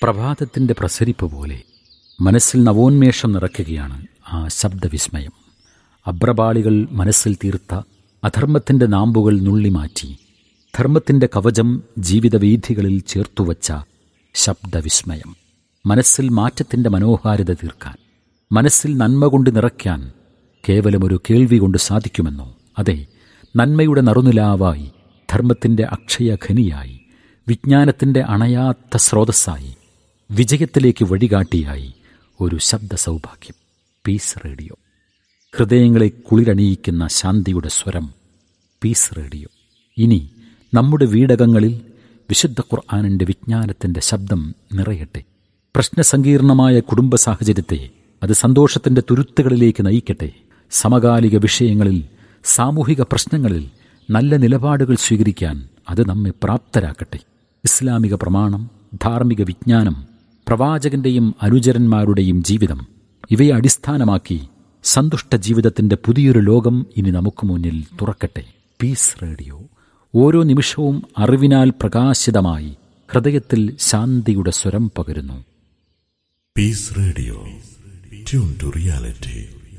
പ്രഭാതത്തിൻ്റെ പ്രസരിപ്പ് പോലെ മനസ്സിൽ നവോന്മേഷം നിറയ്ക്കുകയാണ് ആ ശബ്ദവിസ്മയം അബ്രപാളികൾ മനസ്സിൽ തീർത്ത അധർമ്മത്തിൻ്റെ നാമ്പുകൾ നുള്ളിമാറ്റി ധർമ്മത്തിൻ്റെ കവചം ജീവിതവീഥികളിൽ ചേർത്തുവച്ച ശബ്ദവിസ്മയം മനസ്സിൽ മാറ്റത്തിൻ്റെ മനോഹാരിത തീർക്കാൻ മനസ്സിൽ നന്മ കൊണ്ട് നിറയ്ക്കാൻ കേവലമൊരു കേൾവി കൊണ്ട് സാധിക്കുമെന്നോ അതെ നന്മയുടെ നറുനിലാവായി ധർമ്മത്തിൻ്റെ അക്ഷയഖനിയായി വിജ്ഞാനത്തിൻ്റെ അണയാത്ത സ്രോതസ്സായി വിജയത്തിലേക്ക് വഴികാട്ടിയായി ഒരു ശബ്ദ സൗഭാഗ്യം പീസ് റേഡിയോ ഹൃദയങ്ങളെ കുളിരണിയിക്കുന്ന ശാന്തിയുടെ സ്വരം പീസ് റേഡിയോ ഇനി നമ്മുടെ വീടകങ്ങളിൽ വിശുദ്ധ ഖുർആാനിൻ്റെ വിജ്ഞാനത്തിൻ്റെ ശബ്ദം നിറയട്ടെ പ്രശ്നസങ്കീർണമായ കുടുംബ സാഹചര്യത്തെ അത് സന്തോഷത്തിൻ്റെ തുരുത്തുകളിലേക്ക് നയിക്കട്ടെ സമകാലിക വിഷയങ്ങളിൽ സാമൂഹിക പ്രശ്നങ്ങളിൽ നല്ല നിലപാടുകൾ സ്വീകരിക്കാൻ അത് നമ്മെ പ്രാപ്തരാക്കട്ടെ ഇസ്ലാമിക പ്രമാണം ധാർമ്മിക വിജ്ഞാനം പ്രവാചകന്റെയും അനുചരന്മാരുടെയും ജീവിതം ഇവയെ അടിസ്ഥാനമാക്കി സന്തുഷ്ട ജീവിതത്തിന്റെ പുതിയൊരു ലോകം ഇനി നമുക്ക് മുന്നിൽ തുറക്കട്ടെ പീസ് റേഡിയോ ഓരോ നിമിഷവും അറിവിനാൽ പ്രകാശിതമായി ഹൃദയത്തിൽ ശാന്തിയുടെ സ്വരം പകരുന്നു Peace Radio. Tune to reality.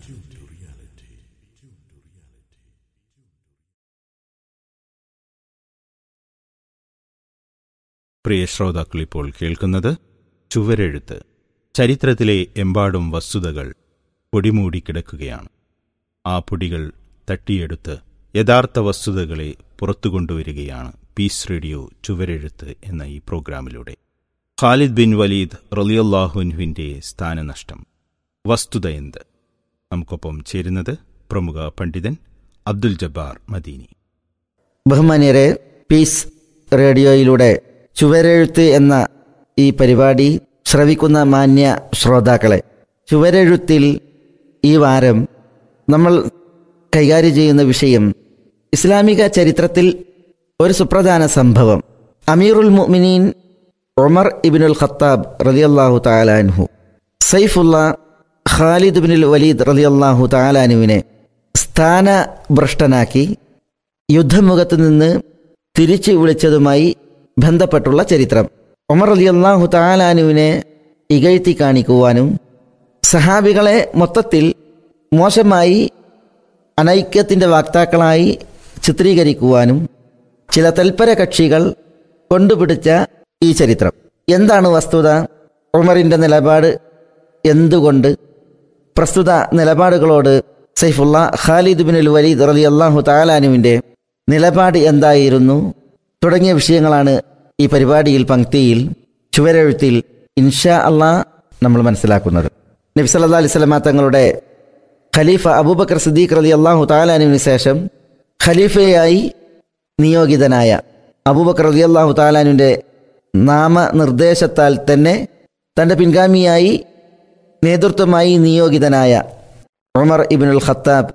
പ്രിയ ശ്രോതാക്കൾ ഇപ്പോൾ കേൾക്കുന്നത് ചുവരെഴുത്ത് ചരിത്രത്തിലെ എമ്പാടും വസ്തുതകൾ പൊടിമൂടി കിടക്കുകയാണ് ആ പൊടികൾ തട്ടിയെടുത്ത് യഥാർത്ഥ വസ്തുതകളെ പുറത്തു കൊണ്ടുവരികയാണ് പീസ് റേഡിയോ ചുവരെഴുത്ത് എന്ന ഈ പ്രോഗ്രാമിലൂടെ ഖാലിദ് ബിൻ വലീദ് റലിയല്ലാഹുൻഹുവിൻ്റെ സ്ഥാനനഷ്ടം വസ്തുത എന്ത് നമുക്കൊപ്പം ചേരുന്നത് പ്രമുഖ പണ്ഡിതൻ അബ്ദുൽ ജബ്ബാർ മദീനി ബഹുമാന്യരെ പീസ് റേഡിയോയിലൂടെ ചുവരെഴുത്ത് എന്ന ഈ പരിപാടി ശ്രവിക്കുന്ന മാന്യ ശ്രോതാക്കളെ ചുവരെഴുത്തിൽ ഈ വാരം നമ്മൾ കൈകാര്യം ചെയ്യുന്ന വിഷയം ഇസ്ലാമിക ചരിത്രത്തിൽ ഒരു സുപ്രധാന സംഭവം അമീറുൽ മുഅ്മിനീൻ ഉമർ ഇബിനുൽ ഖത്താബ് റളിയല്ലാഹു താലാൻഹു സൈഫുള്ള ഖാലിദ് ബിനുൽ വലീദ് റളിയല്ലാഹു താലാനുവിനെ സ്ഥാനഭ്രഷ്ടനാക്കി യുദ്ധമുഖത്ത് നിന്ന് തിരിച്ചു വിളിച്ചതുമായി ബന്ധപ്പെട്ടുള്ള ചരിത്രം ഉമർ അലി അള്ളാഹു താലാനുവിനെ ഇകഴ്ത്തി കാണിക്കുവാനും സഹാബികളെ മൊത്തത്തിൽ മോശമായി അനൈക്യത്തിൻ്റെ വാക്താക്കളായി ചിത്രീകരിക്കുവാനും ചില തൽപര കക്ഷികൾ കൊണ്ടുപിടിച്ച ഈ ചരിത്രം എന്താണ് വസ്തുത ഉമറിൻ്റെ നിലപാട് എന്തുകൊണ്ട് പ്രസ്തുത നിലപാടുകളോട് സൈഫുള്ള ഖാലിദ് ബിനുൽ വലീദ് റലി അള്ളാഹു താലാനുവിൻ്റെ നിലപാട് എന്തായിരുന്നു തുടങ്ങിയ വിഷയങ്ങളാണ് ഈ പരിപാടിയിൽ പങ്ക്തിയിൽ ചുവരെഴുത്തിൽ ഇൻഷാ അള്ളാ നമ്മൾ മനസ്സിലാക്കുന്നത് നബി സല്ലാ അലൈഹി സ്വലമ തങ്ങളുടെ ഖലീഫ അബൂബക്കർ സിദ്ദീഖ് റലി അള്ളാഹു താലാനുവിന് ശേഷം ഖലീഫയായി നിയോഗിതനായ അബൂബക്കർ റലി അള്ളാഹു താലാനുവിൻ്റെ നാമനിർദ്ദേശത്താൽ തന്നെ തൻ്റെ പിൻഗാമിയായി നേതൃത്വമായി നിയോഗിതനായ ഉമർ ഇബിനുൽ ഖത്താബ്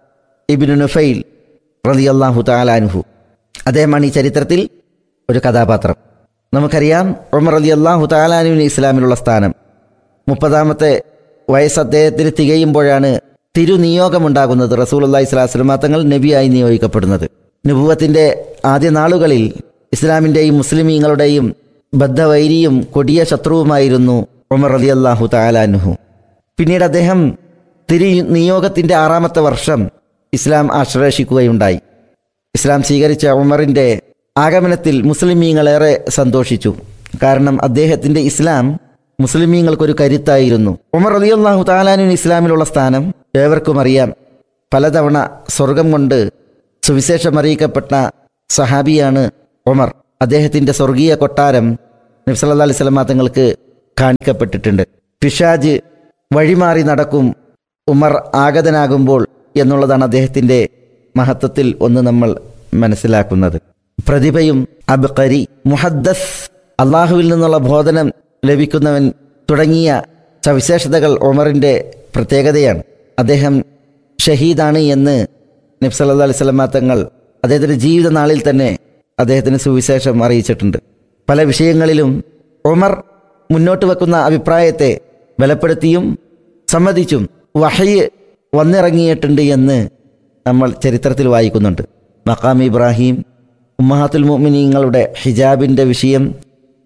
ഇബിനു നുഫൈൽ റലി അള്ളാഹു താലാനുഹു അദ്ദേഹമാണ് ഈ ചരിത്രത്തിൽ ഒരു കഥാപാത്രം നമുക്കറിയാം ഉമർ അലി അള്ളാഹു താലാനുവിന് ഇസ്ലാമിലുള്ള സ്ഥാനം മുപ്പതാമത്തെ വയസ്സ് അദ്ദേഹത്തിന് തികയുമ്പോഴാണ് തിരുനിയോഗമുണ്ടാകുന്നത് റസൂൽ അള്ളാഹി സ്വലാസ്ലമ തങ്ങൾ നബിയായി നിയോഗിക്കപ്പെടുന്നത് നുപുവത്തിൻ്റെ ആദ്യ നാളുകളിൽ ഇസ്ലാമിൻ്റെയും മുസ്ലിമീങ്ങളുടെയും ബദ്ധവൈരിയും കൊടിയ ശത്രുവുമായിരുന്നു ഉമർ അലി അള്ളാഹു താലാനുഹു പിന്നീട് അദ്ദേഹം തിരു നിയോഗത്തിൻ്റെ ആറാമത്തെ വർഷം ഇസ്ലാം ആശ്ലേഷിക്കുകയുണ്ടായി ഇസ്ലാം സ്വീകരിച്ച ഉമറിൻ്റെ ആഗമനത്തിൽ മുസ്ലിമീങ്ങളേറെ സന്തോഷിച്ചു കാരണം അദ്ദേഹത്തിൻ്റെ ഇസ്ലാം മുസ്ലിമീങ്ങൾക്കൊരു കരുത്തായിരുന്നു ഉമർ അലി അള്ളാഹു താലാനുവിന് ഇസ്ലാമിലുള്ള സ്ഥാനം ഏവർക്കും അറിയാം പലതവണ സ്വർഗം കൊണ്ട് സുവിശേഷം അറിയിക്കപ്പെട്ട സഹാബിയാണ് ഉമർ അദ്ദേഹത്തിൻ്റെ സ്വർഗീയ കൊട്ടാരം നബ്സല്ലാ അലൈഹി സ്വലമാ തങ്ങൾക്ക് കാണിക്കപ്പെട്ടിട്ടുണ്ട് പിഷാജ് വഴിമാറി നടക്കും ഉമർ ആഗതനാകുമ്പോൾ എന്നുള്ളതാണ് അദ്ദേഹത്തിൻ്റെ മഹത്വത്തിൽ ഒന്ന് നമ്മൾ മനസ്സിലാക്കുന്നത് പ്രതിഭയും അബ്കരി മുഹദ്ദസ് അള്ളാഹുവിൽ നിന്നുള്ള ബോധനം ലഭിക്കുന്നവൻ തുടങ്ങിയ സവിശേഷതകൾ ഉമറിൻ്റെ പ്രത്യേകതയാണ് അദ്ദേഹം ഷഹീദാണ് എന്ന് നബ്സല്ലാ അലൈഹി സ്വലമാ തങ്ങൾ അദ്ദേഹത്തിൻ്റെ ജീവിത നാളിൽ തന്നെ അദ്ദേഹത്തിന് സുവിശേഷം അറിയിച്ചിട്ടുണ്ട് പല വിഷയങ്ങളിലും ഉമർ മുന്നോട്ട് വെക്കുന്ന അഭിപ്രായത്തെ ബലപ്പെടുത്തിയും സമ്മതിച്ചും വഹയ് വന്നിറങ്ങിയിട്ടുണ്ട് എന്ന് നമ്മൾ ചരിത്രത്തിൽ വായിക്കുന്നുണ്ട് മക്കാം ഇബ്രാഹിം ഉമ്മഹാത്തുൽ മുഅ്മിനീങ്ങളുടെ ഹിജാബിൻ്റെ വിഷയം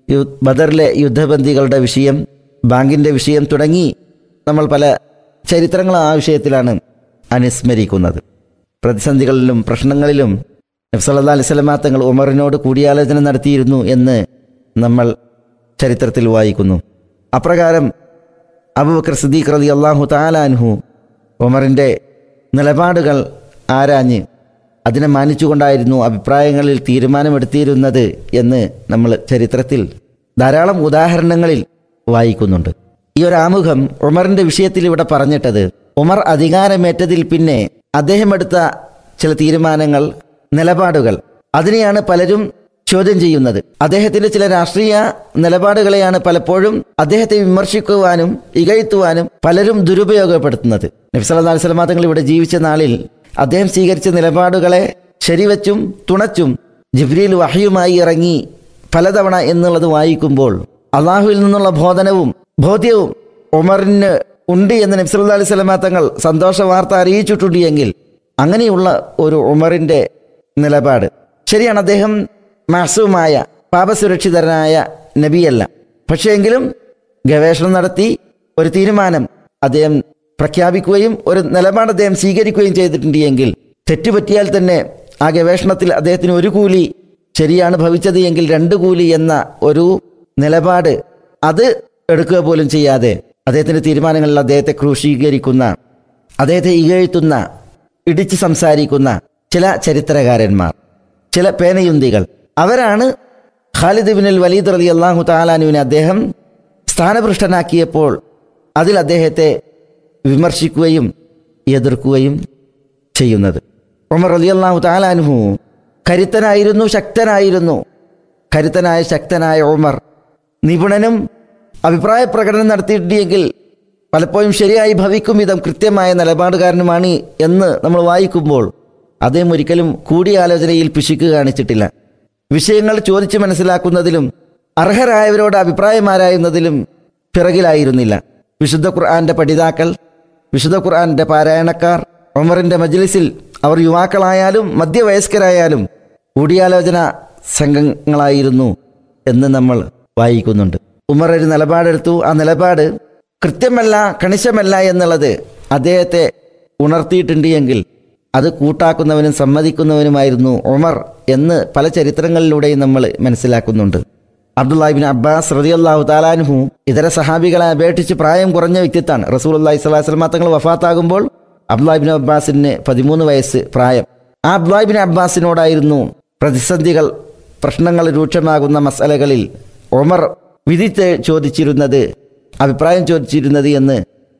യു- ബദറിലെ യുദ്ധബന്ദികളുടെ വിഷയം ബാങ്കിൻ്റെ വിഷയം തുടങ്ങി നമ്മൾ പല ചരിത്രങ്ങളും ആ വിഷയത്തിലാണ് അനുസ്മരിക്കുന്നത് പ്രതിസന്ധികളിലും പ്രശ്നങ്ങളിലും നബ്സല്ലാ അലൈഹി സ്വലമാ തങ്ങൾ ഉമറിനോട് കൂടിയാലോചന നടത്തിയിരുന്നു എന്ന് നമ്മൾ ചരിത്രത്തിൽ വായിക്കുന്നു അപ്രകാരം അബൂബക്കർ സിദ്ദീഖ് റതി അള്ളാഹു താലാൻഹു ഉമറിൻ്റെ നിലപാടുകൾ ആരാഞ്ഞ് അതിനെ മാനിച്ചുകൊണ്ടായിരുന്നു അഭിപ്രായങ്ങളിൽ തീരുമാനമെടുത്തിയിരുന്നത് എന്ന് നമ്മൾ ചരിത്രത്തിൽ ധാരാളം ഉദാഹരണങ്ങളിൽ വായിക്കുന്നുണ്ട് ഈ ഒരു ആമുഖം ഉമറിൻ്റെ വിഷയത്തിൽ ഇവിടെ പറഞ്ഞിട്ടത് ഉമർ അധികാരമേറ്റതിൽ പിന്നെ അദ്ദേഹം എടുത്ത ചില തീരുമാനങ്ങൾ നിലപാടുകൾ അതിനെയാണ് പലരും ചോദ്യം ചെയ്യുന്നത് അദ്ദേഹത്തിന്റെ ചില രാഷ്ട്രീയ നിലപാടുകളെയാണ് പലപ്പോഴും അദ്ദേഹത്തെ വിമർശിക്കുവാനും ഇകഴ്ത്തുവാനും പലരും ദുരുപയോഗപ്പെടുത്തുന്നത് നബ്സല്ലാ അലൈഹി സ്വലമാ തങ്ങൾ ഇവിടെ ജീവിച്ച നാളിൽ അദ്ദേഹം സ്വീകരിച്ച നിലപാടുകളെ ശരിവച്ചും തുണച്ചും ജിബ്രീൽ വഹയുമായി ഇറങ്ങി പലതവണ എന്നുള്ളത് വായിക്കുമ്പോൾ അള്ളാഹുവിൽ നിന്നുള്ള ബോധനവും ബോധ്യവും ഉമറിന് ഉണ്ട് എന്ന് നബ്സല്ലാ അലൈഹി സ്വലമാ തങ്ങൾ സന്തോഷ വാർത്ത അറിയിച്ചിട്ടുണ്ട് എങ്കിൽ അങ്ങനെയുള്ള ഒരു ഉമറിന്റെ നിലപാട് ശരിയാണ് അദ്ദേഹം മാസവുമായ പാപസുരക്ഷിതനായ നബിയല്ല പക്ഷേ എങ്കിലും ഗവേഷണം നടത്തി ഒരു തീരുമാനം അദ്ദേഹം പ്രഖ്യാപിക്കുകയും ഒരു നിലപാട് അദ്ദേഹം സ്വീകരിക്കുകയും ചെയ്തിട്ടുണ്ട് എങ്കിൽ തെറ്റുപറ്റിയാൽ തന്നെ ആ ഗവേഷണത്തിൽ അദ്ദേഹത്തിന് ഒരു കൂലി ശരിയാണ് ഭവിച്ചത് എങ്കിൽ രണ്ട് കൂലി എന്ന ഒരു നിലപാട് അത് എടുക്കുക പോലും ചെയ്യാതെ അദ്ദേഹത്തിന്റെ തീരുമാനങ്ങളിൽ അദ്ദേഹത്തെ ക്രൂശീകരിക്കുന്ന അദ്ദേഹത്തെ ഇകഴ്ത്തുന്ന ഇടിച്ച് സംസാരിക്കുന്ന ചില ചരിത്രകാരന്മാർ ചില പേനയുന്തികൾ അവരാണ് ഖാലിദ് ബിൻ വലീദ് റലി അള്ളാഹു താലാനുവിനെ അദ്ദേഹം സ്ഥാനഭൃഷ്ടനാക്കിയപ്പോൾ അതിൽ അദ്ദേഹത്തെ വിമർശിക്കുകയും എതിർക്കുകയും ചെയ്യുന്നത് ഉമർ റലി അള്ളാഹു താലാനുഹു കരുത്തനായിരുന്നു ശക്തനായിരുന്നു കരുത്തനായ ശക്തനായ ഉമർ നിപുണനും അഭിപ്രായ പ്രകടനം നടത്തിയിട്ടെങ്കിൽ പലപ്പോഴും ശരിയായി ഭവിക്കും വിധം കൃത്യമായ നിലപാടുകാരനുമാണ് എന്ന് നമ്മൾ വായിക്കുമ്പോൾ അദ്ദേഹം ഒരിക്കലും കൂടിയാലോചനയിൽ പിശുക്ക് കാണിച്ചിട്ടില്ല വിഷയങ്ങൾ ചോദിച്ച് മനസ്സിലാക്കുന്നതിലും അർഹരായവരോട് അഭിപ്രായമാരായുന്നതിലും പിറകിലായിരുന്നില്ല വിശുദ്ധ ഖുർആന്റെ പഠിതാക്കൾ വിശുദ്ധ ഖുർആന്റെ പാരായണക്കാർ ഉമറിന്റെ മജ്ലിസിൽ അവർ യുവാക്കളായാലും മധ്യവയസ്കരായാലും കൂടിയാലോചന സംഘങ്ങളായിരുന്നു എന്ന് നമ്മൾ വായിക്കുന്നുണ്ട് ഉമർ ഒരു നിലപാടെടുത്തു ആ നിലപാട് കൃത്യമല്ല കണിശമല്ല എന്നുള്ളത് അദ്ദേഹത്തെ ഉണർത്തിയിട്ടുണ്ട് എങ്കിൽ അത് കൂട്ടാക്കുന്നവനും സമ്മതിക്കുന്നവനുമായിരുന്നു ഉമർ എന്ന് പല ചരിത്രങ്ങളിലൂടെയും നമ്മൾ മനസ്സിലാക്കുന്നുണ്ട് അബ്ദുല്ലാഹിബിൻ അബ്ബാസ് റതിയല്ലാഹു താലാൻഹു ഇതര സഹാബികളെ അപേക്ഷിച്ച് പ്രായം കുറഞ്ഞ വ്യക്തിത്വമാണ് റസൂൽ അള്ളാഹി സ്വലാസ്ലമ തങ്ങൾ വഫാത്താകുമ്പോൾ അബ്ദുല്ലാഹിബിൻ അബ്ബാസിന് പതിമൂന്ന് വയസ്സ് പ്രായം ആ അബ്ദുല്ലാഹിബിൻ അബ്ബാസിനോടായിരുന്നു പ്രതിസന്ധികൾ പ്രശ്നങ്ങൾ രൂക്ഷമാകുന്ന മസലകളിൽ ഒമർ വിധി ചെ- ചോദിച്ചിരുന്നത് അഭിപ്രായം ചോദിച്ചിരുന്നത് എന്ന്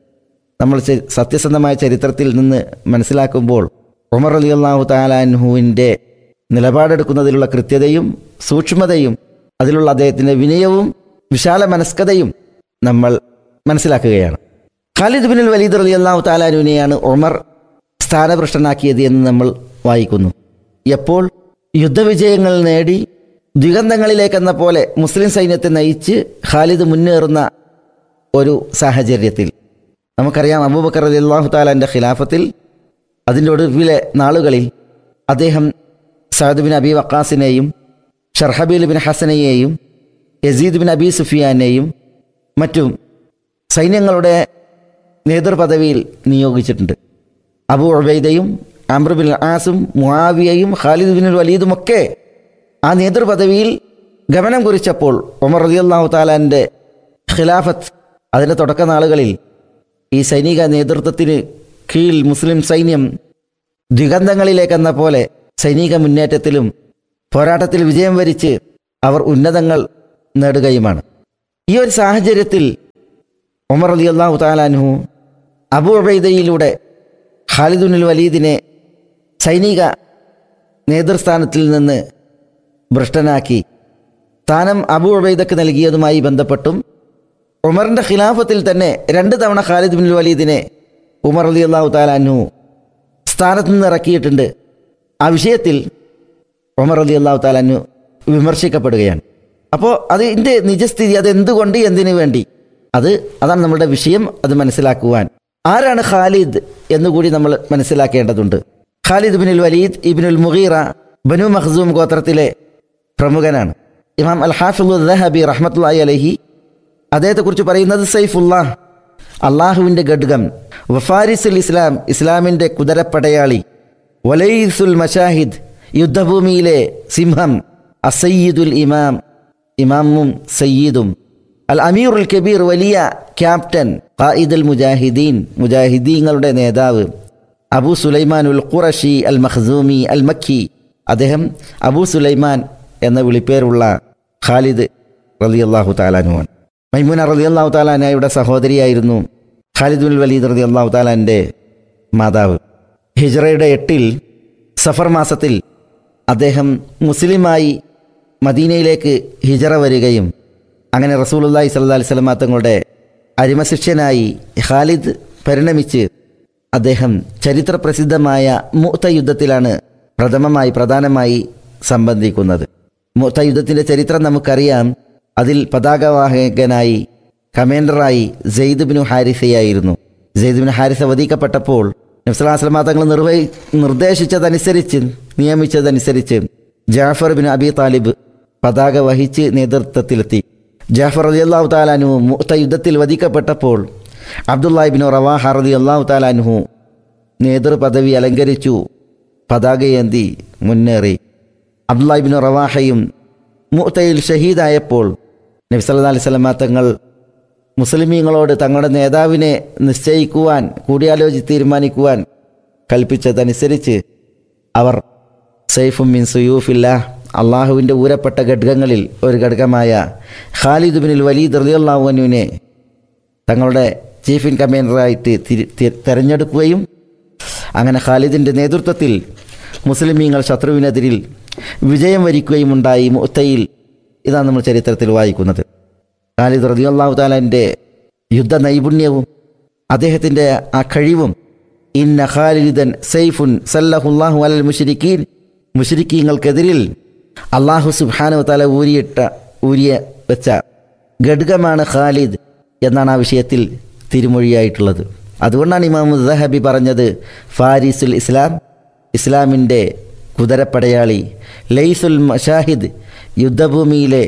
നമ്മൾ ചെ- സത്യസന്ധമായ ചരിത്രത്തിൽ നിന്ന് മനസ്സിലാക്കുമ്പോൾ ഉമർ അലി അള്ളാഹു താലാൻഹുവിൻ്റെ നിലപാടെടുക്കുന്നതിലുള്ള കൃത്യതയും സൂക്ഷ്മതയും അതിലുള്ള അദ്ദേഹത്തിൻ്റെ വിനയവും വിശാല മനസ്കതയും നമ്മൾ മനസ്സിലാക്കുകയാണ് ഖാലിദ് ബിൻ വലീദ് അലി അള്ളാഹു താലാനുവിനെയാണ് ഉമർ സ്ഥാനഭ്രഷ്ടനാക്കിയത് എന്ന് നമ്മൾ വായിക്കുന്നു എപ്പോൾ യുദ്ധവിജയങ്ങൾ നേടി ദിഗന്ധങ്ങളിലേക്കെന്ന പോലെ മുസ്ലിം സൈന്യത്തെ നയിച്ച് ഖാലിദ് മുന്നേറുന്ന ഒരു സാഹചര്യത്തിൽ നമുക്കറിയാം അബൂബക്കർ അലി അള്ളാഹു താലാൻ്റെ ഖിലാഫത്തിൽ അതിൻ്റെ ഒടുവിലെ നാളുകളിൽ അദ്ദേഹം സഅദ് ബിൻ അബി വക്കാസിനെയും ഷർഹബീൽ ബിൻ ഹസനയെയും യസീദ് ബിൻ അബി സുഫിയാനെയും മറ്റും സൈന്യങ്ങളുടെ നേതൃപദവിയിൽ നിയോഗിച്ചിട്ടുണ്ട് അബു ഉബൈദയും അമ്ര ബിൻ ആസും മുആവിയയും ഖാലിദ് ബിൻ വലീദും ഒക്കെ ആ നേതൃപദവിയിൽ ഗമനം കുറിച്ചപ്പോൾ ഉമർ റളിയല്ലാഹു താലാൻ്റെ ഖിലാഫത്ത് അതിൻ്റെ തുടക്ക നാളുകളിൽ ഈ സൈനിക നേതൃത്വത്തിന് കീഴിൽ മുസ്ലിം സൈന്യം ദിഗന്ധങ്ങളിലേക്കെന്ന പോലെ സൈനിക മുന്നേറ്റത്തിലും പോരാട്ടത്തിൽ വിജയം വരിച്ച് അവർ ഉന്നതങ്ങൾ നേടുകയുമാണ് ഈ ഒരു സാഹചര്യത്തിൽ ഉമർ അലി അള്ളാഹു താലാൻഹു അബു ഉബൈദയിലൂടെ ഖാലിദുൽ വലീദിനെ സൈനിക നേതൃസ്ഥാനത്തിൽ നിന്ന് ഭ്രഷ്ടനാക്കി സ്ഥാനം അബു ഉബൈദക്ക് നൽകിയതുമായി ബന്ധപ്പെട്ടും ഉമറിന്റെ ഖിലാഫത്തിൽ തന്നെ രണ്ട് തവണ ഖാലിദ് ബിൻ വലീദിനെ ഉമർ അലി അള്ളാഹു താലാൻഹു സ്ഥാനത്ത് നിന്ന് ഇറക്കിയിട്ടുണ്ട് ആ വിഷയത്തിൽ ഉമർ അലി അള്ളാഹു താലാൻഹു വിമർശിക്കപ്പെടുകയാണ് അപ്പോൾ അതിൻ്റെ നിജസ്ഥിതി അത് എന്തുകൊണ്ട് എന്തിനു വേണ്ടി അത് അതാണ് നമ്മുടെ വിഷയം അത് മനസ്സിലാക്കുവാൻ ആരാണ് ഖാലിദ് എന്നുകൂടി നമ്മൾ മനസ്സിലാക്കേണ്ടതുണ്ട് ഖാലിദ് ബിനുൽ വലീദ് ഇബിനുൽ മുഗീറ ബനു മഖ്സൂം ഗോത്രത്തിലെ പ്രമുഖനാണ് ഇമാം അൽ ഹാഫിദ് റഹ്മത്തുള്ളി അലഹി അദ്ദേഹത്തെക്കുറിച്ച് പറയുന്നത് സൈഫുല്ലാഹ് അള്ളാഹുവിൻ്റെ ഖഡ്ഗം വഫാരിസുൽ ഇസ്ലാം ഇസ്ലാമിൻ്റെ കുതിരപ്പടയാളി വലൈസുൽ മഷാഹിദ് യുദ്ധഭൂമിയിലെ സിംഹം അസയ്യിദുൽ ഇമാം ഇമാമും സയ്യിദും അൽ അമീറുൽ കബീർ വലിയ ക്യാപ്റ്റൻ ഖായിദുൽ മുജാഹിദീൻ മുജാഹിദീങ്ങളുടെ നേതാവ് അബൂ സുലൈമാൻ ഉൽ ഖുറഷി അൽ മഖ്സൂമി അൽ മക്കി അദ്ദേഹം അബൂ സുലൈമാൻ എന്ന വിളിപ്പേരുള്ള ഖാലിദ് റളിയല്ലാഹു താലാനുവാൻ മൈമുന റളിയല്ലാഹു താലാനയുടെ സഹോദരിയായിരുന്നു ഖാലിദ് ഉൽ വലീദ് റളിയല്ലാഹു താലാൻ്റെ മാതാവ് ഹിജ്റയുടെ എട്ടിൽ സഫർ മാസത്തിൽ അദ്ദേഹം മുസ്ലിമായി മദീനയിലേക്ക് ഹിജറ വരികയും അങ്ങനെ റസൂലുള്ളാഹി സ്വല്ലല്ലാഹി അലൈഹി വസല്ലം തങ്ങളുടെ അരിമശിഷ്യനായി ഖാലിദ് പരിണമിച്ച് അദ്ദേഹം ചരിത്രപ്രസിദ്ധമായ മുഅ്ത യുദ്ധത്തിലാണ് പ്രഥമമായി പ്രധാനമായി സംബന്ധിക്കുന്നത് മുഅ്ത യുദ്ധത്തിൻ്റെ ചരിത്രം നമുക്കറിയാം അതിൽ പതാകവാഹകനായി കമാൻഡറായി സെയ്ദ് ബിനു ഹാരിസയായിരുന്നു സെയ്ദ് ബിൻ ഹാരിസ വധിക്കപ്പെട്ടപ്പോൾ നബ്സലാസ്ലമ തങ്ങൾ നിർവഹി നിർദ്ദേശിച്ചതനുസരിച്ച് നിയമിച്ചതനുസരിച്ച് ജാഫർ ബിൻ അബി താലിബ് പതാക വഹിച്ച് നേതൃത്വത്തിലെത്തി ജാഫർ അലി അള്ളാഹു താലാനു മുത്ത യുദ്ധത്തിൽ വധിക്കപ്പെട്ടപ്പോൾ അബ്ദുല്ലാഹിബിൻ റവാഹ റലി അള്ളാഹു താലാനുഹു നേതൃപദവി അലങ്കരിച്ചു പതാകയേന്തി മുന്നേറി അബ്ദുല്ലാഹിബിൻ റവാഹയും മുത്തയിൽ ഷഹീദായപ്പോൾ നബി സല്ലാ അലൈഹി സ്വലമ തങ്ങൾ മുസ്ലിമീങ്ങളോട് തങ്ങളുടെ നേതാവിനെ നിശ്ചയിക്കുവാൻ കൂടിയാലോചിച്ച് തീരുമാനിക്കുവാൻ കൽപ്പിച്ചതനുസരിച്ച് അവർ സൈഫും മിൻ സുയൂഫില്ല അള്ളാഹുവിൻ്റെ ഊരപ്പെട്ട ഘടകങ്ങളിൽ ഒരു ഘടകമായ ഖാലിദ് ബിനിൽ വലീദ് റലിയുള്ളാഹുവിനെ തങ്ങളുടെ ചീഫ് ഇൻ കമാൻഡറായിട്ട് തിരി- തി- തെരഞ്ഞെടുക്കുകയും അങ്ങനെ ഖാലിദിൻ്റെ നേതൃത്വത്തിൽ മുസ്ലിമീങ്ങൾ ശത്രുവിനെതിരിൽ വിജയം വരിക്കുകയും ഉണ്ടായി മുത്തയിൽ ഇതാണ് നമ്മൾ ചരിത്രത്തിൽ വായിക്കുന്നത് ഖാലിദ് റതിയല്ലാഹു താലാൻ്റെ യുദ്ധ നൈപുണ്യവും അദ്ദേഹത്തിൻ്റെ ആ കഴിവും ഇന്ന ഖാലിദൻ സൈഫുൻ സല്ലഹുല്ലാഹു അലൽ മുഷരിക്കീൻ മുഷരിക്കീങ്ങൾക്കെതിരിൽ അള്ളാഹു സുബ്ഹാനു താല ഊരിയിട്ട ഊരിയ വെച്ച ഘടകമാണ് ഖാലിദ് എന്നാണ് ആ വിഷയത്തിൽ തിരുമൊഴിയായിട്ടുള്ളത് അതുകൊണ്ടാണ് ഇമാം ദഹബി പറഞ്ഞത് ഫാരിസുൽ ഇസ്ലാം ഇസ്ലാമിൻ്റെ കുതിരപ്പടയാളി ലൈസുൽ മഷാഹിദ് യുദ്ധഭൂമിയിലെ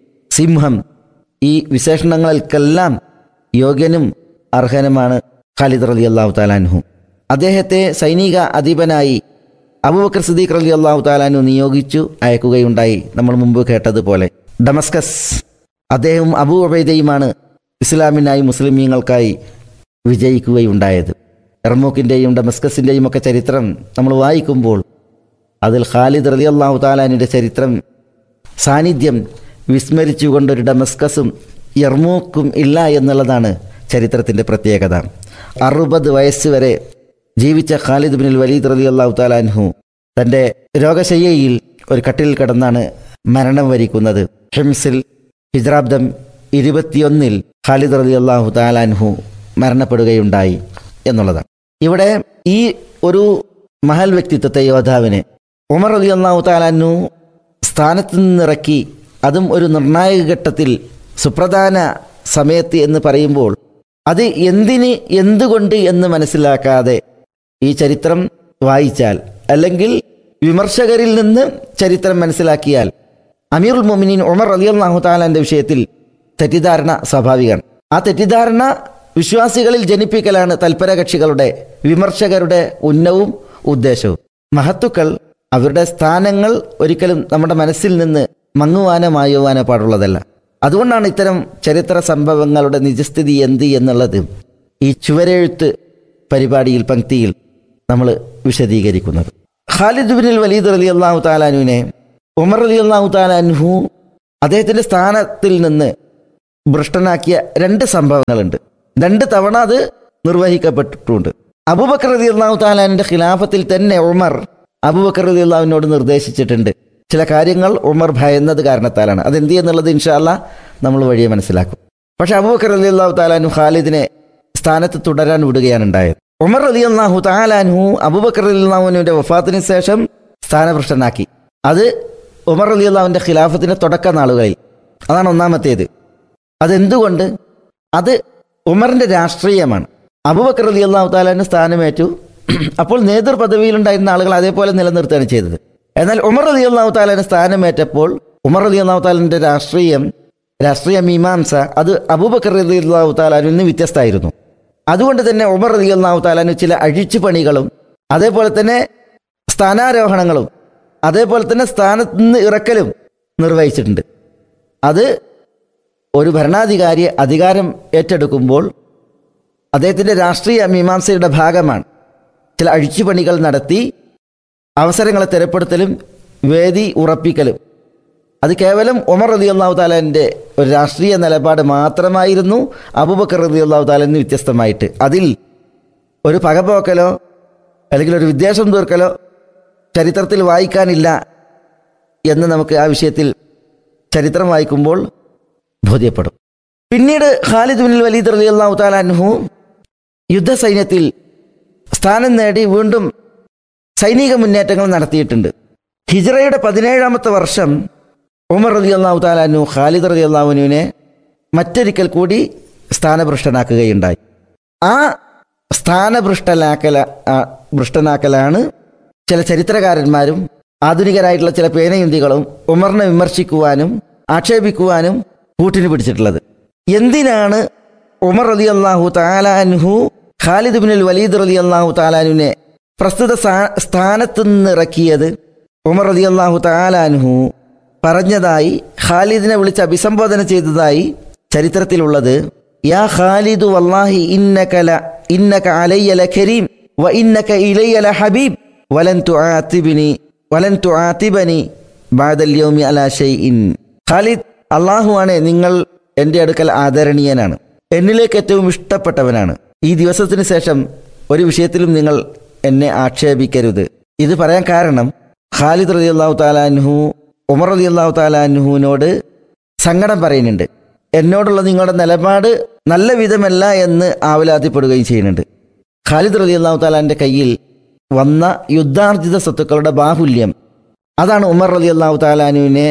സിംഹം ഈ വിശേഷണങ്ങൾക്കെല്ലാം യോഗ്യനും അർഹനുമാണ് ഖാലിദ് റലി അള്ളാഹു താലാൻഹു അദ്ദേഹത്തെ സൈനിക അധീപനായി അബൂബക്കർ സിദ്ദീഖ് റലി അള്ളാഹു താലാനു നിയോഗിച്ചു അയക്കുകയുണ്ടായി നമ്മൾ മുമ്പ് കേട്ടതുപോലെ ഡമസ്കസ് അദ്ദേഹവും അബൂ ഉബൈദയുമാണ് ഇസ്ലാമിനായി മുസ്ലിമീങ്ങൾക്കായി വിജയിക്കുകയുണ്ടായത് എർമൂക്കിൻ്റെയും ഡമസ്കസിൻ്റെയും ഒക്കെ ചരിത്രം നമ്മൾ വായിക്കുമ്പോൾ അതിൽ ഖാലിദ് റലി അള്ളാഹു താലാനിൻ്റെ ചരിത്രം സാന്നിധ്യം വിസ്മരിച്ചുകൊണ്ടൊരു ഡമസ്കസും യർമൂക്കും ഇല്ല എന്നുള്ളതാണ് ചരിത്രത്തിൻ്റെ പ്രത്യേകത അറുപത് വയസ്സ് വരെ ജീവിച്ച ഖാലിദ് ബിൻ വലീദ് റലി അള്ളാഹു താലാൻഹു തൻ്റെ രോഗശയ്യയിൽ ഒരു കട്ടിൽ കിടന്നാണ് മരണം വരിക്കുന്നത് ഹിംസിൽ ഹിജ്രാബ്ദം ഇരുപത്തിയൊന്നിൽ ഖാലിദ് റലി അള്ളാഹു താലാൻഹു മരണപ്പെടുകയുണ്ടായി എന്നുള്ളതാണ് ഇവിടെ ഈ ഒരു മഹൽ വ്യക്തിത്വത്തെ യോദ്ധാവിനെ ഉമർ അലി അള്ളാഹു താലാനു സ്ഥാനത്ത് നിന്നിറക്കി അതും ഒരു നിർണായക ഘട്ടത്തിൽ സുപ്രധാന സമയത്ത് എന്ന് പറയുമ്പോൾ അത് എന്തിന് എന്തുകൊണ്ട് എന്ന് മനസ്സിലാക്കാതെ ഈ ചരിത്രം വായിച്ചാൽ അല്ലെങ്കിൽ വിമർശകരിൽ നിന്ന് ചരിത്രം മനസ്സിലാക്കിയാൽ അമീറുൽ മൊമിനീൻ ഉമർ അലി അള്ളാഹു താലാന്റെ വിഷയത്തിൽ തെറ്റിദ്ധാരണ സ്വാഭാവികമാണ് ആ തെറ്റിദ്ധാരണ വിശ്വാസികളിൽ ജനിപ്പിക്കലാണ് തൽപര കക്ഷികളുടെ വിമർശകരുടെ ഉന്നവും ഉദ്ദേശവും മഹത്തുക്കൾ അവരുടെ സ്ഥാനങ്ങൾ ഒരിക്കലും നമ്മുടെ മനസ്സിൽ നിന്ന് മങ്ങുവാനോ മായുവാനോ പാടുള്ളതല്ല അതുകൊണ്ടാണ് ഇത്തരം ചരിത്ര സംഭവങ്ങളുടെ നിജസ്ഥിതി എന്ത് എന്നുള്ളത് ഈ ചുവരെഴുത്ത് പരിപാടിയിൽ പങ്ക്തിയിൽ നമ്മൾ വിശദീകരിക്കുന്നത് ഖാലിദ് ബിൻ വലീദ് അലി അള്ളാഹു താലാനുവിനെ ഉമർ അലി അള്ളാഹു താലാൻഹു അദ്ദേഹത്തിൻ്റെ സ്ഥാനത്തിൽ നിന്ന് ഭ്രഷ്ടനാക്കിയ രണ്ട് സംഭവങ്ങളുണ്ട് രണ്ട് തവണ അത് നിർവഹിക്കപ്പെട്ടിട്ടുണ്ട് അബൂബക്കർ റതി അള്ളാഹു താലാന്റെ ഖിലാഫത്തിൽ തന്നെ ഉമർ അബൂബക്കർ റതി അള്ളാഹുവിനോട് നിർദ്ദേശിച്ചിട്ടുണ്ട് ചില കാര്യങ്ങൾ ഉമർ ഭയന്നത് കാരണത്താലാണ് അതെന്ത് എന്നുള്ളത് ഇൻഷാല്ല നമ്മൾ വഴിയെ മനസ്സിലാക്കും പക്ഷെ അബൂബക്കർ റതി അള്ളാഹു താലാനു ഖാലിദിനെ സ്ഥാനത്ത് തുടരാൻ വിടുകയാണ് ഉണ്ടായത് ഉമർ റതി അള്ളാഹു താലാൻഹു അബൂബക്കർ റതി അള്ളാഹുവിൻ്റെ വഫാത്തിന് ശേഷം സ്ഥാനഭ്രഷ്ടനാക്കി അത് ഉമർ റതി അള്ളാഹുവിൻ്റെ ഖിലാഫത്തിൻ്റെ തുടക്ക നാളുകളിൽ അതാണ് ഒന്നാമത്തേത് അതെന്തുകൊണ്ട് അത് ഉമറിന്റെ രാഷ്ട്രീയമാണ് അബുബക്കർ അലി അള്ളാഹു താലാന് സ്ഥാനമേറ്റു അപ്പോൾ നേതൃപദവിയിലുണ്ടായിരുന്ന ആളുകൾ അതേപോലെ നിലനിർത്തുകയാണ് ചെയ്തത് എന്നാൽ ഉമർ അലി അള്ളാഹു താലാന് സ്ഥാനമേറ്റപ്പോൾ ഉമർ അലി അള്ളാഹു താലിൻ്റെ രാഷ്ട്രീയം രാഷ്ട്രീയ മീമാംസ അത് അബൂബക്കർ അലി അള്ളാഹു താലാനിൽ നിന്ന് വ്യത്യസ്തമായിരുന്നു അതുകൊണ്ട് തന്നെ ഉമർ അലി അള്ളാഹു താലാന് ചില അഴിച്ചുപണികളും അതേപോലെ തന്നെ സ്ഥാനാരോഹണങ്ങളും അതേപോലെ തന്നെ സ്ഥാനത്ത് നിന്ന് ഇറക്കലും നിർവഹിച്ചിട്ടുണ്ട് അത് ഒരു ഭരണാധികാരി അധികാരം ഏറ്റെടുക്കുമ്പോൾ അദ്ദേഹത്തിൻ്റെ രാഷ്ട്രീയ മീമാംസയുടെ ഭാഗമാണ് ചില അഴിച്ചുപണികൾ നടത്തി അവസരങ്ങളെ തിരപ്പെടുത്തലും വേദി ഉറപ്പിക്കലും അത് കേവലം ഉമർ റതി അള്ളാഹു താലാൻ്റെ ഒരു രാഷ്ട്രീയ നിലപാട് മാത്രമായിരുന്നു അബൂബക്കർ റതി അള്ളാഹു താലിന് വ്യത്യസ്തമായിട്ട് അതിൽ ഒരു പകപോക്കലോ അല്ലെങ്കിൽ ഒരു വിദ്വേഷം തീർക്കലോ ചരിത്രത്തിൽ വായിക്കാനില്ല എന്ന് നമുക്ക് ആ വിഷയത്തിൽ ചരിത്രം വായിക്കുമ്പോൾ ബോധ്യപ്പെടും പിന്നീട് ഖാലിദ് ബിൻ വലീദ് റലി അള്ളാഹു താലാൻഹു യുദ്ധസൈന്യത്തിൽ സ്ഥാനം നേടി വീണ്ടും സൈനിക മുന്നേറ്റങ്ങൾ നടത്തിയിട്ടുണ്ട് ഹിജ്റയുടെ പതിനേഴാമത്തെ വർഷം ഉമർ റലി അള്ളാഹു താലാനു ഖാലിദ് റലി അള്ളാഹുനുവിനെ മറ്റൊരിക്കൽ കൂടി സ്ഥാനഭ്രഷ്ടനാക്കുകയുണ്ടായി ആ സ്ഥാനഭ്രഷ്ടനാക്കല ആ, ഭ്രഷ്ടനാക്കലാണ് ചില ചരിത്രകാരന്മാരും ആധുനികരായിട്ടുള്ള ചില പേനയുന്തികളും ഉമറിനെ വിമർശിക്കുവാനും ആക്ഷേപിക്കുവാനും കൂട്ടിന് പിടിച്ചിട്ടുള്ളത് എന്തിനാണ് ഉമർ റലി അള്ളാഹു താലാൻഹു ഖാലിദ് ബിനുൽ വലീദ് റലി അള്ളാഹു താലാനുവിനെ പ്രസ്തുത സ്ഥാ- സ്ഥാനത്ത് നിന്ന് ഇറക്കിയത് ഉമർ റലി അള്ളാഹു താലാൻഹു പറഞ്ഞതായി ഖാലിദിനെ വിളിച്ച് അഭിസംബോധന ചെയ്തതായി ചരിത്രത്തിലുള്ളത് യാ ഖാലിദു വല്ലാഹി ഇന്നക ല ഇന്നക അലയ്യ ലഖരീം വ ഇന്നക ഇലയ്യ ലഹബീബ് വലൻ തുആതിബനി വലൻ തുആതിബനി ബഅദൽ യൗമി അലാ ഷൈഇൻ ഖാലിദ് അള്ളാഹുവാണ് നിങ്ങൾ എൻ്റെ അടുക്കൽ ആദരണീയനാണ് എന്നിലേക്ക് ഏറ്റവും ഇഷ്ടപ്പെട്ടവനാണ് ഈ ദിവസത്തിന് ശേഷം ഒരു വിഷയത്തിലും നിങ്ങൾ എന്നെ ആക്ഷേപിക്കരുത് ഇത് പറയാൻ കാരണം ഖാലിദ് റതി അള്ളാഹു താലാൻഹു ഉമർ റതി അള്ളാഹു താലാൻഹുവിനോട് സങ്കടം പറയുന്നുണ്ട് എന്നോടുള്ള നിങ്ങളുടെ നിലപാട് നല്ല വിധമല്ല എന്ന് ആവലാതിപ്പെടുകയും ചെയ്യുന്നുണ്ട് ഖാലിദ് റതി അള്ളാഹു താലാൻ്റെ കയ്യിൽ വന്ന യുദ്ധാർജിത സ്വത്തുക്കളുടെ ബാഹുല്യം അതാണ് ഉമർ റതി അള്ളാഹു താലാനുവിനെ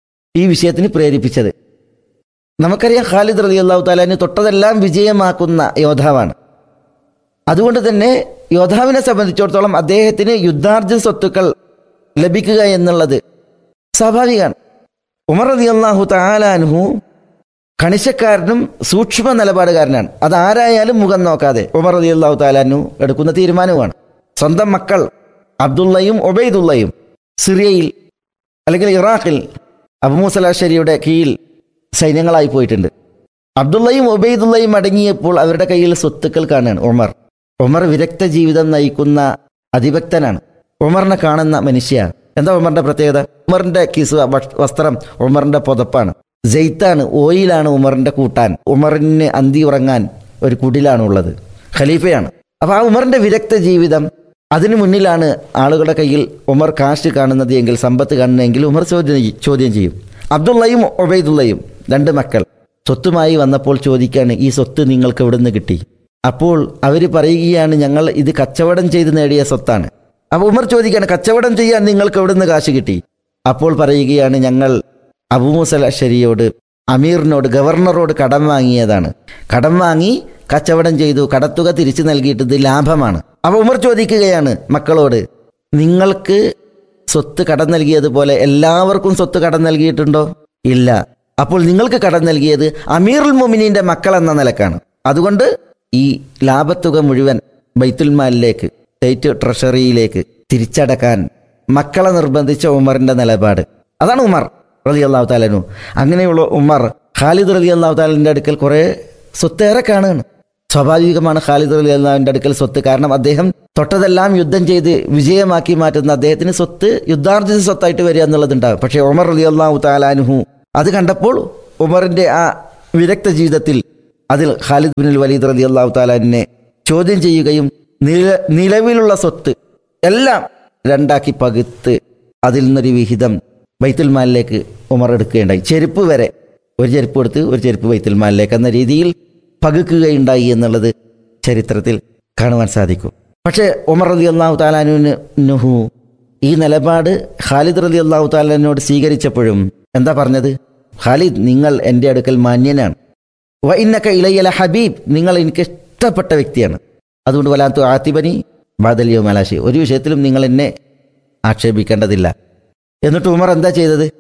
ഈ വിഷയത്തിന് പ്രേരിപ്പിച്ചത് നമുക്കറിയാം ഖാലിദ് റതി അള്ളാഹു താലാന് തൊട്ടതെല്ലാം വിജയമാക്കുന്ന യോദ്ധാവാണ് അതുകൊണ്ട് തന്നെ യോദ്ധാവിനെ സംബന്ധിച്ചിടത്തോളം അദ്ദേഹത്തിന് യുദ്ധാർജിത സ്വത്തുക്കൾ ലഭിക്കുക എന്നുള്ളത് സ്വാഭാവികമാണ് ഉമർ റതി അള്ളാഹു താലാൻഹു കണിശക്കാരനും സൂക്ഷ്മ നിലപാടുകാരനാണ് അത് ആരായാലും മുഖം നോക്കാതെ ഉമർ റതി അള്ളാഹു താലാനു എടുക്കുന്ന തീരുമാനവുമാണ് സ്വന്തം മക്കൾ അബ്ദുള്ളയും ഒബൈദുള്ളയും സിറിയയിൽ അല്ലെങ്കിൽ ഇറാഖിൽ അബുമുസലാശ്ശേരിയുടെ കീഴിൽ സൈന്യങ്ങളായി പോയിട്ടുണ്ട് അബ്ദുള്ളയും ഒബൈദുള്ളയും അടങ്ങിയപ്പോൾ അവരുടെ കയ്യിൽ സ്വത്തുക്കൾ കാണുകയാണ് ഉമർ ഉമർ വിരക്ത ജീവിതം നയിക്കുന്ന അതിഭക്തനാണ് ഉമറിനെ കാണുന്ന മനുഷ്യയാണ് എന്താ ഉമറിന്റെ പ്രത്യേകത ഉമറിന്റെ കിസ് വസ്- വസ്ത്രം ഉമറിന്റെ പുതപ്പാണ് ജെയ്ത്താണ് ഓയിലാണ് ഉമറിന്റെ കൂട്ടാൻ ഉമറിന് അന്തി ഉറങ്ങാൻ ഒരു കുടിലാണ് ഉള്ളത് ഖലീഫയാണ് അപ്പൊ ആ ഉമറിന്റെ വിരക്ത ജീവിതം അതിനു മുന്നിലാണ് ആളുകളുടെ കയ്യിൽ ഉമർ കാശ് കാണുന്നത് എങ്കിൽ സമ്പത്ത് കാണുന്നതെങ്കിൽ ഉമർ ചോദ്യം ചെയ്യും- ചോദ്യം ചെയ്യും അബ്ദുള്ളയും ഒബൈദുള്ളയും രണ്ട് മക്കൾ സ്വത്തുമായി വന്നപ്പോൾ ചോദിക്കാണ് ഈ സ്വത്ത് നിങ്ങൾക്ക് എവിടുന്ന് കിട്ടി അപ്പോൾ അവർ പറയുകയാണ് ഞങ്ങൾ ഇത് കച്ചവടം ചെയ്ത് നേടിയ സ്വത്താണ് അപ്പോൾ ഉമർ ചോദിക്കുകയാണ് കച്ചവടം ചെയ്യാൻ നിങ്ങൾക്ക് എവിടുന്ന് കാശ് കിട്ടി അപ്പോൾ പറയുകയാണ് ഞങ്ങൾ അബൂമുസൽ അഷരിയോട് അമീറിനോട് ഗവർണറോട് കടം വാങ്ങിയതാണ് കടം വാങ്ങി കച്ചവടം ചെയ്തു കടത്തുക തിരിച്ചു നൽകിയിട്ട് ഇത് ലാഭമാണ് അപ്പോൾ ഉമർ ചോദിക്കുകയാണ് മക്കളോട് നിങ്ങൾക്ക് സ്വത്ത് കടം നൽകിയതുപോലെ എല്ലാവർക്കും സ്വത്ത് കടം നൽകിയിട്ടുണ്ടോ ഇല്ല അപ്പോൾ നിങ്ങൾക്ക് കടം നൽകിയത് അമീറുൽ മുമിനീന്റെ മക്കൾ എന്ന നിലക്കാണ് അതുകൊണ്ട് ഈ ലാഭത്തുക മുഴുവൻ ബൈത്തുൽമാലിലേക്ക് സ്റ്റേറ്റ് ട്രഷറിയിലേക്ക് തിരിച്ചടക്കാൻ മക്കളെ നിർബന്ധിച്ച ഉമറിന്റെ നിലപാട് അതാണ് ഉമർ റലി അള്ളാഹു താലനു അങ്ങനെയുള്ള ഉമർ ഖാലിദ് റലി അള്ളാഹു താലിന്റെ അടുക്കൽ കുറെ സ്വത്തേറെ കാണുകയാണ് സ്വാഭാവികമാണ് ഖാലിദ് അലി അള്ളാഹുവിൻ്റെ അടുക്കൽ സ്വത്ത് കാരണം അദ്ദേഹം തൊട്ടതെല്ലാം യുദ്ധം ചെയ്ത് വിജയമാക്കി മാറ്റുന്ന അദ്ദേഹത്തിന് സ്വത്ത് യുദ്ധാർജിത സ്വത്തായിട്ട് വരിക എന്നുള്ളതുണ്ടാകും പക്ഷേ ഉമർ അലി അള്ളാഹു താലാനുഹു അത് കണ്ടപ്പോൾ ഉമറിന്റെ ആ വിരക്ത ജീവിതത്തിൽ അതിൽ ഖാലിദ് ബിൻ വലീദ് റലി അള്ളാഹു താലാനെ ചോദ്യം ചെയ്യുകയും നില നിലവിലുള്ള സ്വത്ത് എല്ലാം രണ്ടാക്കി പകുത്ത് അതിൽ നിന്നൊരു വിഹിതം ബൈത്തുൽമാലിലേക്ക് ഉമർ എടുക്കുകയുണ്ടായി ചെരുപ്പ് വരെ ഒരു ചെരുപ്പ് എടുത്ത് ഒരു ചെരുപ്പ് ബൈത്തുൽമാലിലേക്ക് എന്ന രീതിയിൽ പകുക്കുകയുണ്ടായി എന്നുള്ളത് ചരിത്രത്തിൽ കാണുവാൻ സാധിക്കും പക്ഷേ ഉമർ റതി അള്ളാഹു താലാനുവിന് നുഹു ഈ നിലപാട് ഖാലിദ് റതി അള്ളാഹു താലാനോട് സ്വീകരിച്ചപ്പോഴും എന്താ പറഞ്ഞത് ഖാലിദ് നിങ്ങൾ എൻ്റെ അടുക്കൽ മാന്യനാണ് വ ഇന്നക്ക ഇലയല ഹബീബ് നിങ്ങൾ എനിക്ക് ഇഷ്ടപ്പെട്ട വ്യക്തിയാണ് അതുകൊണ്ട് വലാത്തു ആത്തിബനി ബാദലിയോ മലാശി ഒരു വിഷയത്തിലും നിങ്ങൾ എന്നെ ആക്ഷേപിക്കേണ്ടതില്ല എന്നിട്ട് ഉമർ എന്താ ചെയ്തത്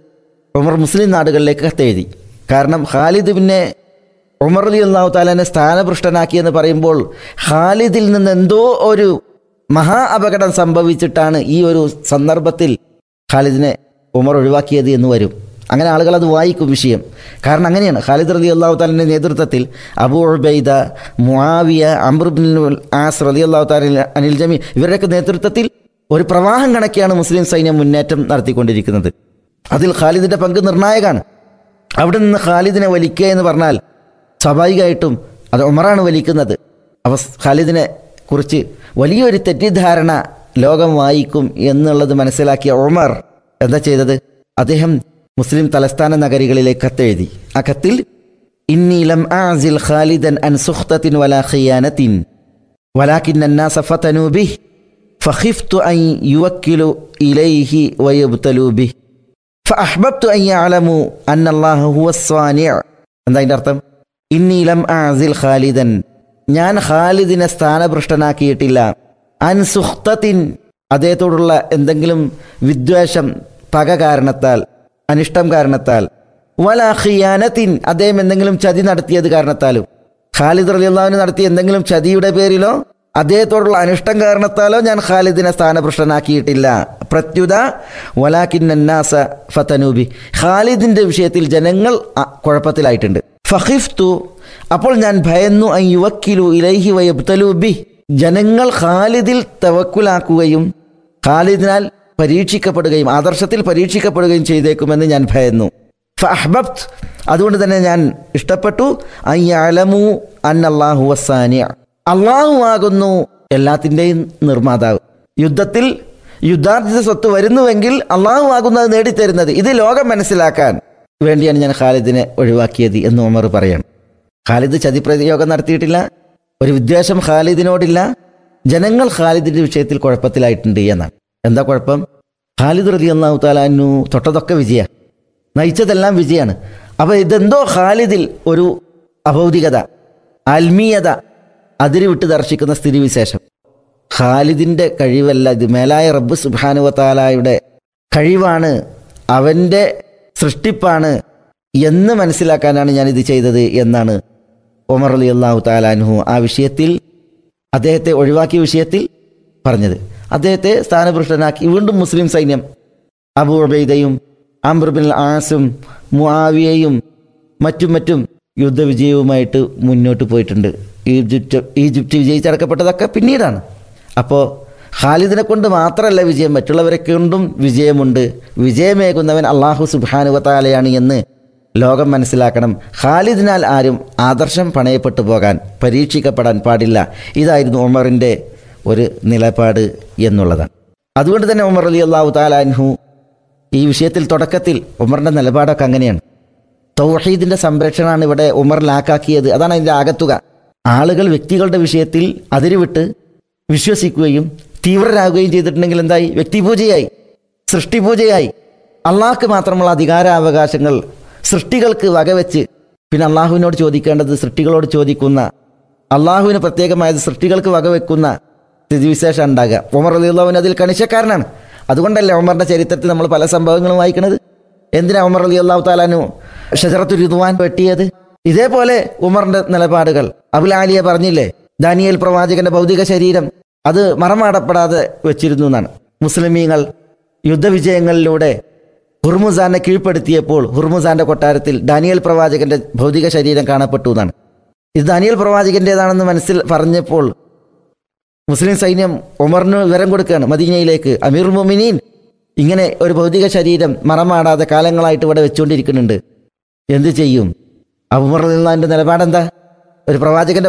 ഉമർ മുസ്ലിം നാടുകളിലേക്ക് കത്തെഴുതി കാരണം ഖാലിദ് പിന്നെ ഉമർ അലി അള്ളാഹു താലാനെ സ്ഥാനഭൃഷ്ടനാക്കിയെന്ന് പറയുമ്പോൾ ഖാലിദിൽ നിന്ന് എന്തോ ഒരു മഹാ അപകടം സംഭവിച്ചിട്ടാണ് ഈ ഒരു സന്ദർഭത്തിൽ ഖാലിദിനെ ഉമർ ഒഴിവാക്കിയത് എന്ന് വരും അങ്ങനെ ആളുകൾ അത് വായിക്കും വിഷയം കാരണം അങ്ങനെയാണ് ഖാലിദ് റലി അള്ളാഹു താലിൻ്റെ നേതൃത്വത്തിൽ Abu Ubaida Muawiya Amr bin As റലി അള്ളാഹു താല അനിൽ ജമി ഇവരുടെയൊക്കെ നേതൃത്വത്തിൽ ഒരു പ്രവാഹം കണക്കെയാണ് മുസ്ലിം സൈന്യം മുന്നേറ്റം നടത്തിക്കൊണ്ടിരിക്കുന്നത് അതിൽ ഖാലിദിന്റെ പങ്ക് നിർണായകമാണ് അവിടെ നിന്ന് ഖാലിദിനെ വലിക്കുക എന്ന് പറഞ്ഞാൽ സ്വാഭാവികമായിട്ടും അത് ഉമറാണ് വലിക്കുന്നത് അവ ഖാലിദിനെ കുറിച്ച് വലിയൊരു തെറ്റിദ്ധാരണ ലോകം വായിക്കും എന്നുള്ളത് മനസ്സിലാക്കിയ ഉമർ എന്താ ചെയ്തത് അദ്ദേഹം മുസ്ലിം തലസ്ഥാന നഗരികളിലേക്ക് കത്തെഴുതി ആ കത്തിൽ ഇന്നീലം ആസിൽ ഖാലിദൻ അൻ സുഖ്തത്തിൻ വലാ ഖിയാനത്തിൻ ولكن الناس فتنوا به فخفت أن يوكلوا إليه ويبتلوا به فأحببت أن يعلموا أن الله هو الصانع എന്താ അതിൻ്റെ അർത്ഥം ഇന്നീലം ആസിൽ ഖാലിദൻ ഞാൻ ഖാലിദിനെ സ്ഥാനഭ്രഷ്ടനാക്കിയിട്ടില്ല അൻ സുഖ്തത്തിൻ അദ്ദേഹത്തോടുള്ള എന്തെങ്കിലും വിദ്വേഷം പക കാരണത്താൽ അനിഷ്ടം കാരണത്താൽ വല ഖിയാനത്തിൻ അദ്ദേഹം എന്തെങ്കിലും ചതി നടത്തിയത് കാരണത്താലും ഖാലിദ് റലിയുള്ളാവിന് നടത്തിയ എന്തെങ്കിലും ചതിയുടെ പേരിലോ അദ്ദേഹത്തോടുള്ള അനിഷ്ടം കാരണത്താലോ ഞാൻ ഖാലിദിനെ സ്ഥാനഭ്രഷ്ടനാക്കിയിട്ടില്ല പ്രത്യുത വലാക്കിന്നാസ ഫതനൂബി ഖാലിദിന്റെ വിഷയത്തിൽ ജനങ്ങൾ അ, കുഴപ്പത്തിലായിട്ടുണ്ട് ഫഹിഫ്തു അപ്പോൾ ഞാൻ ഭയന്നു അൻ യുവക്കിലു ഇലൈഹി വയബ്തലു ബി ജനങ്ങൾ ഖാലിദിൽ തവക്കുലാക്കുകയും ഖാലിദിനാൽ പരീക്ഷിക്കപ്പെടുകയും ആദർശത്തിൽ പരീക്ഷിക്കപ്പെടുകയും ചെയ്തേക്കുമെന്ന് ഞാൻ ഭയന്നു ഫഅഹ്ബബ്ത് അതുകൊണ്ട് തന്നെ ഞാൻ ഇഷ്ടപ്പെട്ടു അയ്യാലമു അന്നല്ലാഹു വസാനിയ അള്ളാഹു ആകുന്നു എല്ലാത്തിൻ്റെയും നിർമ്മാതാവ് യുദ്ധത്തിൽ യുദ്ധാർജിത സ്വത്ത് വരുന്നുവെങ്കിൽ അള്ളാഹു ആകുന്നത് നേടിത്തരുന്നത് ഇത് ലോകം മനസ്സിലാക്കാൻ വേണ്ടിയാണ് ഞാൻ ഖാലിദിനെ ഒഴിവാക്കിയത് എന്ന് ഉമർ പറയാണ് ഖാലിദ് ചതിപ്രയോഗം നടത്തിയിട്ടില്ല ഒരു വിദ്വേഷം ഖാലിദിനോടില്ല ജനങ്ങൾ ഖാലിദിന്റെ വിഷയത്തിൽ കുഴപ്പത്തിലായിട്ടുണ്ട് എന്നാണ് എന്താ കുഴപ്പം ഖാലിദ് റതി അള്ളാഹു താലാനു തൊട്ടതൊക്കെ വിജയ നയിച്ചതെല്ലാം വിജയാണ് അപ്പോൾ ഇതെന്തോ ഖാലിദിൽ ഒരു അഭൗതികത ആത്മീയത അതിര് വിട്ട് ദർശിക്കുന്ന സ്ഥിതിവിശേഷം ഖാലിദിന്റെ കഴിവല്ല ഇത് മേലായ റബ്ബ് സുബാനുവ താലായുടെ കഴിവാണ് അവൻ്റെ സൃഷ്ടിപ്പാണ് എന്ന് മനസ്സിലാക്കാനാണ് ഞാനിത് ചെയ്തത് എന്നാണ് ഒമർ അലി അള്ളാഹു താലാൻഹു ആ വിഷയത്തിൽ അദ്ദേഹത്തെ ഒഴിവാക്കിയ വിഷയത്തിൽ പറഞ്ഞത് അദ്ദേഹത്തെ സ്ഥാനഭൃഷ്ടനാക്കി വീണ്ടും മുസ്ലിം സൈന്യം അബു ഉബൈദയും അംബ്രബിൻ ആസും മുആവിയയും മറ്റും മറ്റും യുദ്ധവിജയവുമായിട്ട് മുന്നോട്ട് പോയിട്ടുണ്ട് ഈജിപ്റ്റ് ഈജിപ്റ്റ് വിജയിച്ചടക്കപ്പെട്ടതൊക്കെ പിന്നീടാണ് അപ്പോൾ ഖാലിദിനെ കൊണ്ട് മാത്രമല്ല വിജയം മറ്റുള്ളവരെ കൊണ്ടും വിജയമുണ്ട് വിജയമേകുന്നവൻ അള്ളാഹു സുബാനുവത്താലയാണ് എന്ന് ലോകം മനസ്സിലാക്കണം ഖാലിദിനാൽ ആരും ആദർശം പണയപ്പെട്ടു പോകാൻ പരീക്ഷിക്കപ്പെടാൻ പാടില്ല ഇതായിരുന്നു ഉമറിൻ്റെ ഒരു നിലപാട് എന്നുള്ളതാണ് അതുകൊണ്ട് തന്നെ ഉമർ അലി അള്ളാഹു താലാൻഹു ഈ വിഷയത്തിൽ തുടക്കത്തിൽ ഉമറിൻ്റെ നിലപാടൊക്കെ അങ്ങനെയാണ് തൗഹീദിന്റെ സംരക്ഷണമാണ് ഇവിടെ ഉമറിലാക്കാക്കിയത് അതാണ് അതിൻ്റെ ആകത്തുക ആളുകൾ വ്യക്തികളുടെ വിഷയത്തിൽ അതിരുവിട്ട് വിശ്വസിക്കുകയും തീവ്രരാകുകയും ചെയ്തിട്ടുണ്ടെങ്കിൽ എന്തായി വ്യക്തിപൂജയായി സൃഷ്ടിപൂജയായി അള്ളാഹ്ക്ക് മാത്രമുള്ള അധികാരാവകാശങ്ങൾ സൃഷ്ടികൾക്ക് വകവെച്ച് പിന്നെ അള്ളാഹുവിനോട് ചോദിക്കേണ്ടത് സൃഷ്ടികളോട് ചോദിക്കുന്ന അള്ളാഹുവിന് പ്രത്യേകമായത് സൃഷ്ടികൾക്ക് വകവെക്കുന്ന സ്ഥിതിവിശേഷം ഉണ്ടാകുക ഉമർ അലിയുള്ളവൻ അതിൽ കണിശക്കാരനാണ് അതുകൊണ്ടല്ലേ ഉമറിന്റെ ചരിത്രത്തിൽ നമ്മൾ പല സംഭവങ്ങളും വായിക്കുന്നത് എന്തിനാ ഉമർ അലി അള്ളാഹു താലാനു ഷജറത്തു രുദ്വാൻ വെട്ടിയത് ഇതേപോലെ ഉമറിന്റെ നിലപാടുകൾ അബുൽ ആലിയ പറഞ്ഞില്ലേ ദാനിയേൽ പ്രവാചകന്റെ ഭൗതിക ശരീരം അത് മറമാടപ്പെടാതെ വെച്ചിരുന്നു എന്നാണ് മുസ്ലിമീങ്ങൾ യുദ്ധവിജയങ്ങളിലൂടെ ഹുർമുസാനെ കീഴ്പ്പെടുത്തിയപ്പോൾ ഹുർമുസാന്റെ കൊട്ടാരത്തിൽ ദാനിയേൽ പ്രവാചകന്റെ ഭൗതിക ശരീരം കാണപ്പെട്ടു എന്നാണ് ഇത് ദാനിയേൽ പ്രവാചകന്റേതാണെന്ന് മനസ്സിൽ പറഞ്ഞപ്പോൾ മുസ്ലിം സൈന്യം ഉമറിന് വിവരം കൊടുക്കുകയാണ് മദീനയിലേക്ക് അമീർ മുമിനീൻ ഇങ്ങനെ ഒരു ഭൗതിക ശരീരം മറമാടാതെ കാലങ്ങളായിട്ട് ഇവിടെ വെച്ചുകൊണ്ടിരിക്കുന്നുണ്ട് എന്ത് ചെയ്യും അബുമർ നിലപാടെന്താ ഒരു പ്രവാചകന്റെ